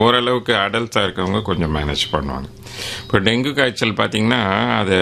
ஓரளவுக்கு அடல்ட்ஸாக இருக்கவங்க கொஞ்சம் மேனேஜ் பண்ணுவாங்க இப்போ டெங்கு காய்ச்சல் பார்த்தீங்கன்னா அது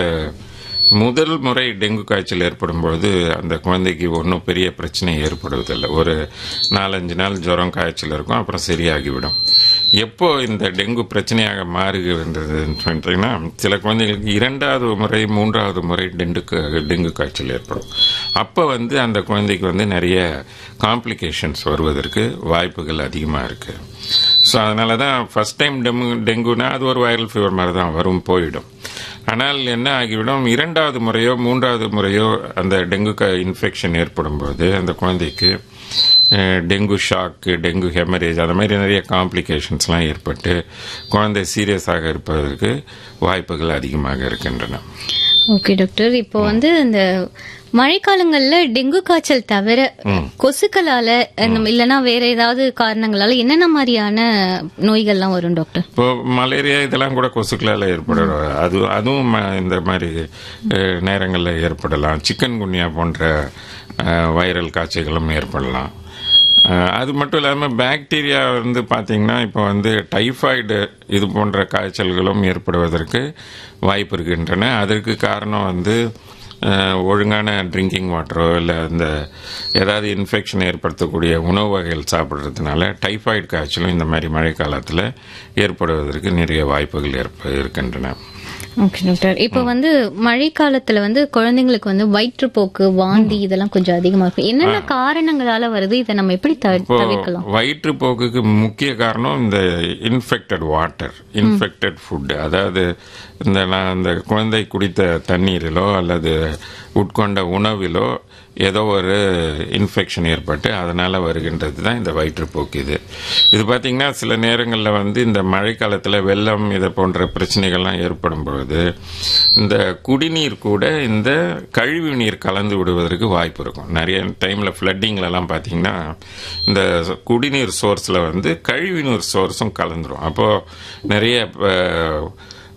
முதல் முறை டெங்கு காய்ச்சல் ஏற்படும் பொழுது அந்த குழந்தைக்கு ஒன்றும் பெரிய பிரச்சனை ஏற்படுவதில்லை ஒரு நாலஞ்சு நாள் ஜுரம் காய்ச்சல் இருக்கும் அப்புறம் சரியாகிவிடும் எப்போ இந்த டெங்கு பிரச்சனையாக மாறுகின்றதுன்னு பார்த்தீங்கன்னா சில குழந்தைகளுக்கு இரண்டாவது முறை மூன்றாவது முறை டெங்கு கா- டெங்கு காய்ச்சல் ஏற்படும் அப்போ வந்து அந்த குழந்தைக்கு வந்து நிறைய காம்ப்ளிகேஷன்ஸ் வருவதற்கு வாய்ப்புகள் அதிகமாக இருக்கு ஸோ அதனால தான் ஃபர்ஸ்ட் டைம் டெங்கு டெங்குனா அது ஒரு வைரல் ஃபீவர் மாதிரி தான் வரும் போயிடும் ஆனால் என்ன ஆகிவிடும் இரண்டாவது முறையோ மூன்றாவது முறையோ அந்த டெங்கு க இன்ஃபெக்ஷன் ஏற்படும் போது அந்த குழந்தைக்கு அஹ், டெங்கு ஷாக்கு டெங்கு ஹெமரேஜ் அந்த மாதிரி நிறைய காம்ப்ளிகேஷன்ஸ்லாம் ஏற்பட்டு குழந்தை சீரியஸாக இருப்பதற்கு வாய்ப்புகள் அதிகமாக இருக்கின்றன ஓகே டாக்டர் இப்போ வந்து இந்த மழைக்காலங்கள்ல டெங்கு காய்ச்சல் தவிர கொசுக்களால இந்த- இல்லனா வேற ஏதாவது காரணங்களால என்னென்ன மாதிரியான நோய்கள்லாம் வரும் டாக்டர் இப்போ மலேரியா இதெல்லாம் கூட கொசுக்களால் ஏற்படும் அது அதுவும் ம- இந்த மாதிரி அஹ், நேரங்களில் ஏற்படலாம் சிக்கன் குனியா போன்ற அஹ், வைரல் காய்ச்சல்களும் ஏற்படலாம் அஹ், அது மட்டும் இல்லாமல் பாக்டீரியா வந்து பார்த்தீங்கன்னா இப்போ வந்து டைஃபாய்டு இது போன்ற காய்ச்சல்களும் ஏற்படுவதற்கு வாய்ப்பு இருக்கின்றன அதற்கு காரணம் வந்து அஹ், ஒழுங்கான ட்ரிங்கிங் வாட்டரோ இல்லை அந்த ஏதாவது இன்ஃபெக்ஷன் ஏற்படுத்தக்கூடிய உணவு வகைகள் சாப்பிட்றதுனால டைஃபாய்டு காய்ச்சலும் இந்த மாதிரி மழை காலத்தில் ஏற்படுவதற்கு நிறைய வாய்ப்புகள் ஏற்ப இருக்கின்றன ஓகே டாக்டர் இப்போ வந்து மழைக்காலத்துல வந்து குழந்தைங்களுக்கு வந்து வயிற்றுப்போக்கு வாந்தி இதெல்லாம் கொஞ்சம் அதிகமா இருக்கும் என்னென்ன காரணங்களால வருது இதை நம்ம எப்படி தவி- இப்போ தவிர்க்கலாம் வயிற்றுப்போக்குக்கு முக்கிய காரணம் இந்த இன்ஃபெக்டட் வாட்டர் இன்ஃபெக்டட் ஃபுட் அதாவது இந்த நான் இந்த குழந்தை குடித்த தண்ணீரிலோ அல்லது உட்கொண்ட உணவிலோ ஏதோ ஒரு இன்ஃபெக்ஷன் ஏற்பட்டு அதனால வருகின்றது தான் இந்த வயிற்றுப்போக்கு இது இது பார்த்தீங்கன்னா சில நேரங்களில் வந்து இந்த மழைக்காலத்தில் வெள்ளம் இதை போன்ற பிரச்சனைகள்லாம் ஏற்படும் பொழுது இந்த குடிநீர் கூட இந்த கழிவு நீர் கலந்து விடுவதற்கு வாய்ப்பு இருக்கும் நிறைய டைமில் ஃப்ளட்டிங்லலாம் பார்த்தீங்கன்னா இந்த குடிநீர் சோர்ஸில் வந்து கழிவு நீர் சோர்ஸும் கலந்துரும் அப்போது நிறைய அஹ்,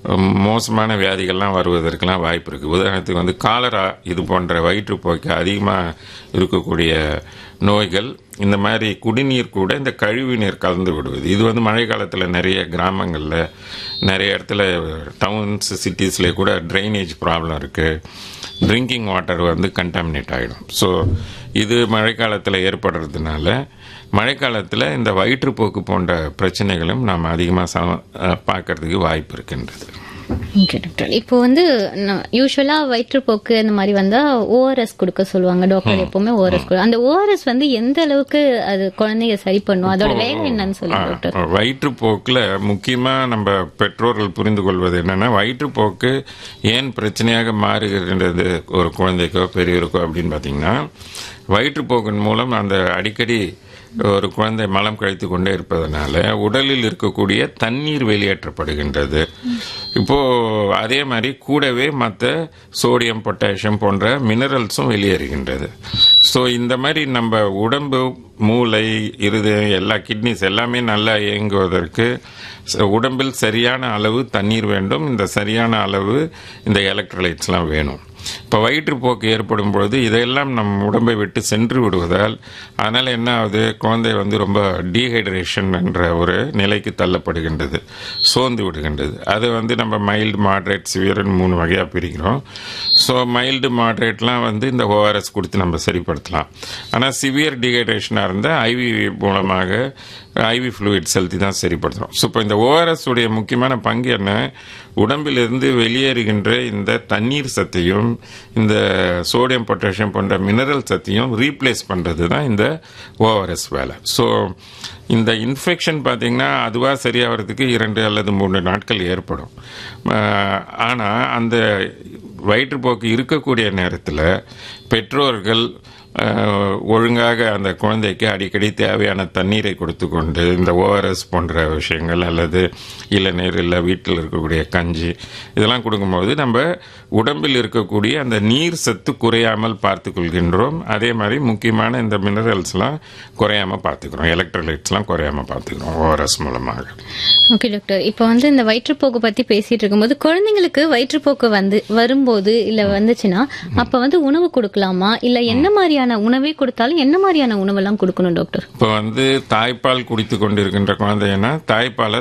மோசமான வியாதிகள்லாம் வருவதற்கெல்லாம் வாய்ப்பு இருக்குது உதாரணத்துக்கு வந்து காலரா இது போன்ற வயிற்றுப்போக்கு அதிகமாக இருக்கக்கூடிய நோய்கள் இந்த மாதிரி குடிநீர் கூட இந்த கழிவு நீர் கலந்து விடுவது இது வந்து மழை காலத்தில் நிறைய கிராமங்களில் நிறைய இடத்துல டவுன்ஸ் சிட்டிஸ்லேயே கூட ட்ரைனேஜ் ப்ராப்ளம் இருக்குது ட்ரிங்கிங் வாட்டர் வந்து கண்டாமினேட் ஆகிடும் ஸோ இது மழைக்காலத்தில் ஏற்படுறதுனால மழைக்காலத்தில் இந்த வயிற்றுப்போக்கு போன்ற பிரச்சனைகளும் நாம் அதிகமாக பார்க்கறதுக்கு வாய்ப்பு இருக்கின்றது ஓகே டாக்டர் இப்போ வந்து யூஸ்வலா வயிற்றுப்போக்கு அந்த மாதிரி வந்தா ஓஆர்எஸ் கொடுக்க சொல்லுவாங்க டாக்டர் எப்பவுமே ஓஆர்எஸ் கொடு அந்த ஓஆர்எஸ் வந்து எந்த அளவுக்கு அது குழந்தைய சரி பண்ணும் அதோட வேலை என்னன்னு சொல்லுங்க டாக்டர் வயிற்றுப்போக்கில் முக்கியமாக நம்ம பெற்றோர்கள் புரிந்து கொள்வது என்னன்னா வயிற்றுப்போக்கு ஏன் பிரச்சனையாக மாறுகின்றது ஒரு குழந்தைக்கோ பெரியவருக்கோ அப்படின்னு பார்த்தீங்கன்னா வயிற்றுப்போக்கின் மூலம் அந்த அடிக்கடி ஒரு குழந்தை மலம் கழித்து கொண்டே இருப்பதனால உடலில் இருக்கக்கூடிய தண்ணீர் வெளியேற்றப்படுகின்றது இப்போ அதே மாதிரி கூடவே மற்ற சோடியம் பொட்டாசியம் போன்ற மினரல்ஸும் வெளியேறுகின்றது ஸோ இந்த மாதிரி நம்ம உடம்பு மூளை இருதயம் எல்லா கிட்னிஸ் எல்லாமே நல்லா இயங்குவதற்கு ச- உடம்பில் சரியான அளவு தண்ணீர் வேண்டும் இந்த சரியான அளவு இந்த எலக்ட்ரோலைட்ஸ்லாம் வேணும் இப்போ வயிற்றுப்போக்கு ஏற்படும் பொழுது இதையெல்லாம் நம் உடம்பை விட்டு சென்று விடுவதால் அதனால் என்ன ஆகுது குழந்தை வந்து ரொம்ப டீஹைட்ரேஷன் என்ற ஒரு நிலைக்கு தள்ளப்படுகின்றது சோர்ந்து விடுகின்றது அது வந்து நம்ம மைல்டு மாட்ரேட் சிவியர்னு மூணு வகையாக பிரிக்கிறோம் ஸோ மைல்டு மாட்ரேட்லாம் வந்து இந்த ஓஆர்எஸ் கொடுத்து நம்ம சரிப்படுத்தலாம் ஆனால் சிவியர் டீஹைட்ரேஷனாக இருந்தால் ஐவி மூலமாக ஐவி ஃப்ளூயிட் செலுத்தி தான் சரிப்படுத்துறோம் ஸோ இப்போ இந்த ஓஆர்எஸ் உடைய முக்கியமான பங்கு என்ன உடம்பிலிருந்து வெளியேறுகின்ற இந்த தண்ணீர் சத்தையும் இந்த சோடியம் பொட்டாசியம் போன்ற மினரல் சத்தையும் ரீப்ளேஸ் பண்ணுறது தான் இந்த ஓஆர்எஸ் வேலை ஸோ இந்த இன்ஃபெக்ஷன் பார்த்தீங்கன்னா அதுவாக சரியாகிறதுக்கு இரண்டு அல்லது மூன்று நாட்கள் ஏற்படும் ஆனால் அந்த வயிற்றுப்போக்கு இருக்கக்கூடிய நேரத்தில் பெற்றோர்கள் அஹ், ஒழுங்காக அந்த குழந்தைக்கு அடிக்கடி தேவையான தண்ணீரை கொடுத்து கொண்டு இந்த ஓஆர்எஸ் போன்ற விஷயங்கள் அல்லது இளநீர் இல்லை வீட்டில் இருக்கக்கூடிய கஞ்சி இதெல்லாம் கொடுக்கும்போது நம்ம உடம்பில் இருக்கக்கூடிய அந்த நீர் சத்து குறையாமல் பார்த்து கொள்கின்றோம் அதே மாதிரி முக்கியமான இந்த மினரல்ஸ்லாம் குறையாம பார்த்துக்கிறோம் எலக்ட்ரோலைட்ஸ்லாம் குறையாம பார்த்துக்கிறோம் ஓஆர்எஸ் மூலமாக ஓகே டாக்டர் இப்போ வந்து இந்த வயிற்றுப்போக்கு பத்தி பேசிட்டு இருக்கும்போது குழந்தைங்களுக்கு வயிற்றுப்போக்கு வந்து வரும்போது இல்ல வந்துச்சுன்னா அப்ப வந்து உணவு கொடுக்கலாமா இல்ல என்ன மாதிரியான மாதிரியான உணவே கொடுத்தாலும் என்ன மாதிரியான உணவெல்லாம் கொடுக்கணும் டாக்டர் இப்போ வந்து தாய்ப்பால் குடித்து கொண்டிருக்கின்ற குழந்தைன்னா தாய்ப்பாலை